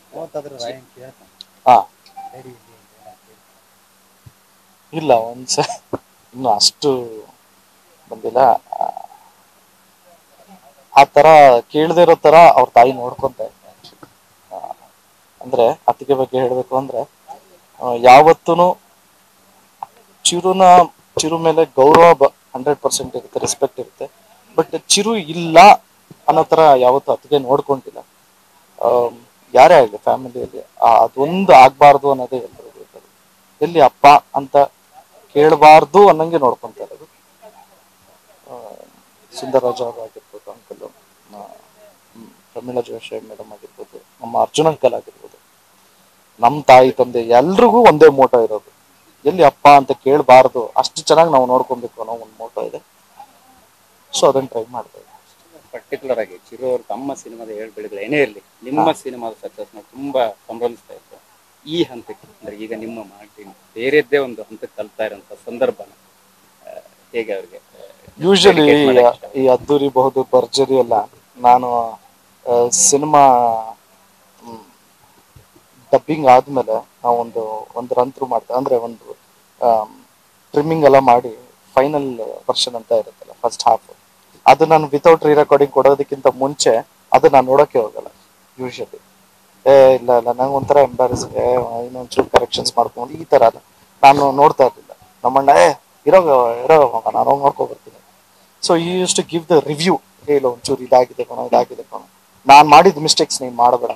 ಯಾವತ್ತಾದ್ರೂ ರಾಯನ್ ಕೇಳ್ತಾನೆ ಹಾ ರೆಡಿ ಇಲ್ಲಿ ಅಂತ ಏನಾದ್ರು ಕೇಳ್ತಾನೆ. ಇಲ್ಲ ಒಂದ್ಸ ಇನ್ನು ಅಷ್ಟು ಬಂದಿಲ್ಲ ಆ- ಆ ತರ ಕೇಳದೆ ಇರೋ ತರ ಅವ್ರ ತಾಯಿ ನೋಡ್ಕೊಂತ ಇದ್ದೆ actually. ಆ, ಅಂದ್ರೆ ಅತ್ತಿಗೆ ಬಗ್ಗೆ ಹೇಳ್ಬೇಕು ಅಂದ್ರೆ ಯಾವತ್ತೂ ಚಿರುನ ಚಿರು ಮೇಲೆ ಗೌರವ ಹಂಡ್ರೆಡ್ ಪರ್ಸೆಂಟ್ ಇರುತ್ತೆ ರೆಸ್ಪೆಕ್ಟ್ ಇರುತ್ತೆ ಬಟ್ ಚಿರು ಇಲ್ಲ ಅನ್ನೋ ತರ ಯಾವತ್ತೂ ಅತ್ತಿಗೆ ನೋಡ್ಕೊಂಡಿಲ್ಲ ಆಮ್, ಯಾರೇ ಆಗಲಿ ಫ್ಯಾಮಿಲಿಯಲ್ಲಿ ಅದೊಂದು ಆಗ್ಬಾರ್ದು ಅನ್ನೋದೇ ಎಲ್ರಿಗೂ ಇರೋದು ಎಲ್ಲಿ ಅಪ್ಪ ಅಂತ ಕೇಳಬಾರ್ದು ಅನ್ನಂಗೆ ನೋಡ್ಕೊಂತ ಇರೋದು ಆ, ಸುಂದರರಾಜ ಅವರು ಆಗಿರ್ಬೋದು ಅಂಕಲ್ ಪ್ರಮೀಳಾ ಜೋಶಿ ಮೇಡಮ್ ಆಗಿರ್ಬೋದು ನಮ್ಮ ಅರ್ಜುನ್ ಅಂಕಲ್ ಆಗಿರ್ಬೋದು ನಮ್ಮ ತಾಯಿ ತಂದೆ ಎಲ್ರಿಗೂ ಒಂದೇ ಮೋಟೋ ಇರೋದು ಎಲ್ಲಿ ಅಪ್ಪ ಅಂತ ಕೇಳಬಾರ್ದು ಅಷ್ಟು ಚೆನ್ನಾಗಿ ನಾವು ನೋಡ್ಕೊಬೇಕು ಅನ್ನೋ ಒಂದು ಮೋಟೋ ಇದೆ ಸೊ ಅದನ್ನ ಟ್ರೈ ಮಾಡ್ತಾ ಇದ್ದೀನಿ ಪರ್ಟಿಕ್ಯುಲರ್ ಆಗಿ ಚಿರು ಅವರು ತಮ್ಮ ಸಿನಿಮಾದ ಏಳು ಬೆಳೆಗಳು ಏನೇ ಇರಲಿ ನಿಮ್ಮ ಸಿನಿಮಾದ ಸಕ್ಸಸ್ ತುಂಬಾ ಸಂಭ್ರಮಿಸ್ತಾ ಇತ್ತು ಈ ಹಂತಕ್ಕೆ ಅಂದ್ರೆ ಈಗ ನಿಮ್ಮ ಮಾರ್ಟಿನ್ ಬೇರೆದ್ದೇ ಒಂದು ಹಂತಕ್ಕೆ ತಲುಪ್ತಾ ಇರೋಂಥ ಸಂದರ್ಭನ ಆ, ಹೇಗೆ ಅವ್ರಿಗೆ ಯೂಶಲಿ dedicate ಮಾಡಕ್ಕೆ ಇಷ್ಟ? ಈ ಅದ್ದೂರಿ ಬಹುದು ಭರ್ಜರಿ ಎಲ್ಲ ನಾನು ಸಿನಿಮಾ ಡಬ್ಬಿಂಗ್ ಆದ್ಮೇಲೆ ನಾವು ಒಂದು ಒಂದು ರಂತ್ರು ಮಾಡ್ತೇವೆ ಅಂದ್ರೆ ಒಂದು ಟ್ರಿಮ್ಮಿಂಗ್ ಎಲ್ಲ ಮಾಡಿ ಫೈನಲ್ ವರ್ಷನ್ ಅಂತ ಇರುತ್ತಲ್ಲ ಫಸ್ಟ್ ಹಾಫ್ ಅದು ನಾನು ವಿತೌಟ್ ರೀ ರೆಕಾರ್ಡಿಂಗ್ ಕೊಡೋದಕ್ಕಿಂತ ಮುಂಚೆ ಅದು ನಾನು ನೋಡೋಕೆ ಹೋಗಲ್ಲ ಯೂಶಲಿ ಏ ಇಲ್ಲ ಇಲ್ಲ ನಂಗೆ ಒಂಥರ ಎಂಬಾರಸ್ ಇನ್ನೊಂಚೂರು ಕರೆಕ್ಷನ್ಸ್ ಮಾಡ್ಕೊಂಡು ಈ ತರ ಅಲ್ಲ. ನಾನು ನೋಡ್ತಾ ಇರ್ಲಿಲ್ಲ ನಮ್ಮಣ್ಣ ಏ ಇರೋ ಇರೋ ಮಗ ನಾನು ಹೋಗಿ ನೋಡ್ಕೊ ಬರ್ತೀನಿ ಸೊ ಈ use to give the review ಇಲ್ಲ ಒಂಚೂರು ಇದಾಗಿದೆ ಕಣೋ ಇದಾಗಿದೆ ಕಣೋ ನಾನು ಮಾಡಿದ ಮಿಸ್ಟೇಕ್ಸ್ ನೀನು ಮಾಡಬೇಡ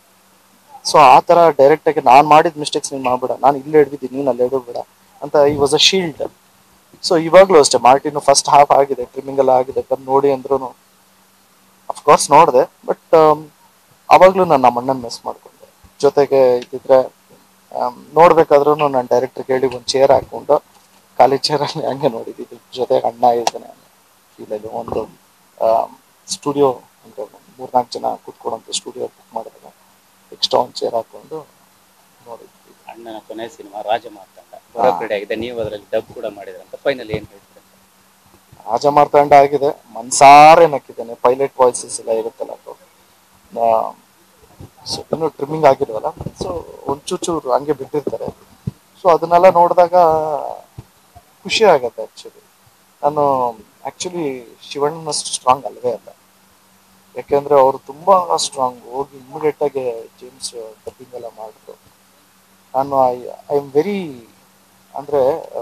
ಸೊ ಆ ತರ ಡೈರೆಕ್ಟ್ ಆಗಿ ನಾನು ಮಾಡಿದ ಮಿಸ್ಟೇಕ್ಸ್ ನೀನು ಮಾಡಬೇಡ ನಾನು ಇಲ್ಲೇ ಹಿಡಿದಿದ್ದೀನಿ ನೀನು ಅಲ್ಲಿ ಹಿಡಿಬೇಡ ಅಂತ ಈ ವಾಸ್ ಅ ಶೀಲ್ಡ್ ಸೊ ಇವಾಗಲೂ ಅಷ್ಟೇ ಮಾರ್ಟಿನ್ ಫಸ್ಟ್ ಹಾಫ್ ಆಗಿದೆ ಟ್ರಿಮ್ಮಿಂಗ್ ಎಲ್ಲ ಆಗಿದೆ ಬಂದು ನೋಡಿ ಅಂದ್ರೂ ಅಫ್ಕೋರ್ಸ್ ನೋಡಿದೆ ಬಟ್ ಅವಾಗಲೂ ನಾನು ನಮ್ಮ ಅಣ್ಣನ ಮಿಸ್ ಮಾಡ್ಕೊಂಡೆ ಜೊತೆಗೆ ಇದ್ದಿದ್ರೆ ನೋಡ್ಬೇಕಾದ್ರೂ ನಾನು ಡೈರೆಕ್ಟರ್ ಹೇಳಿ ಒಂದು ಚೇರ್ ಹಾಕೊಂಡು ಖಾಲಿ ಚೇರಲ್ಲಿ ಹಂಗೆ ನೋಡಿದ್ದು ಜೊತೆಗೆ ಅಣ್ಣ ಇದ್ದಾನೆ ಫೀಲಲ್ಲಿ ಒಂದು ಸ್ಟುಡಿಯೋ ಅಂದ್ರೆ ಮೂರ್ನಾಲ್ಕು ಜನ ಕೂತ್ಕೊಳ್ಳೋಂಥ ಸ್ಟುಡಿಯೋ ಬುಕ್ ಮಾಡಿದಾಗ ಎಕ್ಸ್ಟ್ರಾ ಒಂದು ಚೇರ್ ಹಾಕೊಂಡು ನೋಡಿದ್ವಿ ಅಣ್ಣನ ಕೊನೆ ಸಿನಿಮಾ ರಾಜ ಮಾರ್ತಾಂಡ ಬರೋಕ್ ರೆಡಿ ಆಗಿದೆ ನೀವು ಅದರಲ್ಲಿ ಡಬ್ ಕೂಡ ಮಾಡಿದ್ರಂತ ಫೈನಲ್ ಏನ್ ಹೇಳ್ತೀರಾ ರಾಜ ಮಾರ್ತಾಂಡ ಆಗಿದೆ ಮನ್ಸಾರೆ ನಕ್ಕಿದ್ದೇನೆ ಪೈಲಟ್ ವಾಯ್ಸಸ್ ಎಲ್ಲ ಇರುತ್ತಲ್ಲ ಅದು ಆ, ಸೊ ಇನ್ನು ಟ್ರಿಮ್ಮಿಂಗ್ ಆಗಿಲ್ವಲ್ಲ ಸೊ ಒಂಚೂರು ಚೂರು ಹಂಗೆ ಬಿಟ್ಟಿರ್ತಾರೆ ಸೊ ಅದನ್ನೆಲ್ಲ ನೋಡಿದಾಗ ಖುಷಿ ಆಗತ್ತೆ ಆ್ಯಕ್ಚುಲಿ ನಾನು ಆ್ಯಕ್ಚುಲಿ ಶಿವಣ್ಣನಷ್ಟು ಸ್ಟ್ರಾಂಗ್ ಅಲ್ವೇ ಅಲ್ಲ ಯಾಕೆಂದ್ರೆ ಅವರು ತುಂಬಾ ಸ್ಟ್ರಾಂಗ್ ಹೋಗಿ ಇಮಿಡಿಯೇಟ್ ಆಗಿ ಜೇಮ್ಸ್ ಡಬ್ಬಿಂಗ್ ಎಲ್ಲ ಮಾಡಿದ್ರು ನಾನು ಐ ಐ ಆಮ್ ವೆರಿ ಅಂದ್ರೆ ಆ,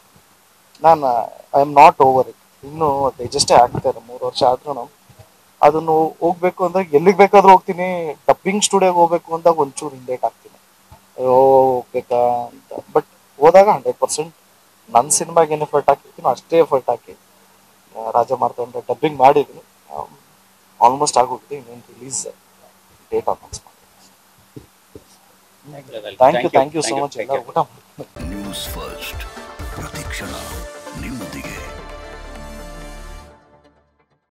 ನಾನು I am not over it ಇನ್ನು ಡೈಜೆಸ್ಟೇ ಆಗ್ತಾರೆ ಮೂರು ವರ್ಷ ಆದ್ರೂ ಅದನ್ನು ಹೋಗ್ಬೇಕು ಅಂದಾಗ ಎಲ್ಲಿಗೆ ಬೇಕಾದ್ರೂ ಹೋಗ್ತೀನಿ ಡಬ್ಬಿಂಗ್ ಸ್ಟುಡಿಯೋಗೆ ಹೋಗ್ಬೇಕು ಅಂದಾಗ ಒಂಚೂರು ಹಿಂದೇಟ್ ಆಗ್ತೀನಿ ಅಯ್ಯೋ ಹೋಗ್ಬೇಕಾ ಅಂತ ಬಟ್ ಹೋದಾಗ ಹಂಡ್ರೆಡ್ ಪರ್ಸೆಂಟ್ ನನ್ನ ಸಿನಿಮಾಗೆ ಏನು ಎಫರ್ಟ್ ಹಾಕಿರ್ತೀನೋ ಅಷ್ಟೇ ಎಫರ್ಟ್ ಹಾಕಿ ಆ, ರಾಜ ಮಾರ್ತಾಂಡ ಡಬ್ಬಿಂಗ್ ಮಾಡಿದ್ದೀನಿ ಆಲ್ಮೋಸ್ಟ್ ಆಗೋಗಿದೆ ಇನ್ನೇನು ರಿಲೀಸ್ ಡೇಟ್ ಅನೌನ್ಸ್ ಮಾಡಿ thank you thank you so much ಎಲ್ಲ ಊಟ ಮಾಡಿ ನ್ಯೂಸ್ ಫಸ್ಟ್ ಪ್ರತಿಕ್ಷಣ ನಿಮ್ಮೊಂದಿಗೆ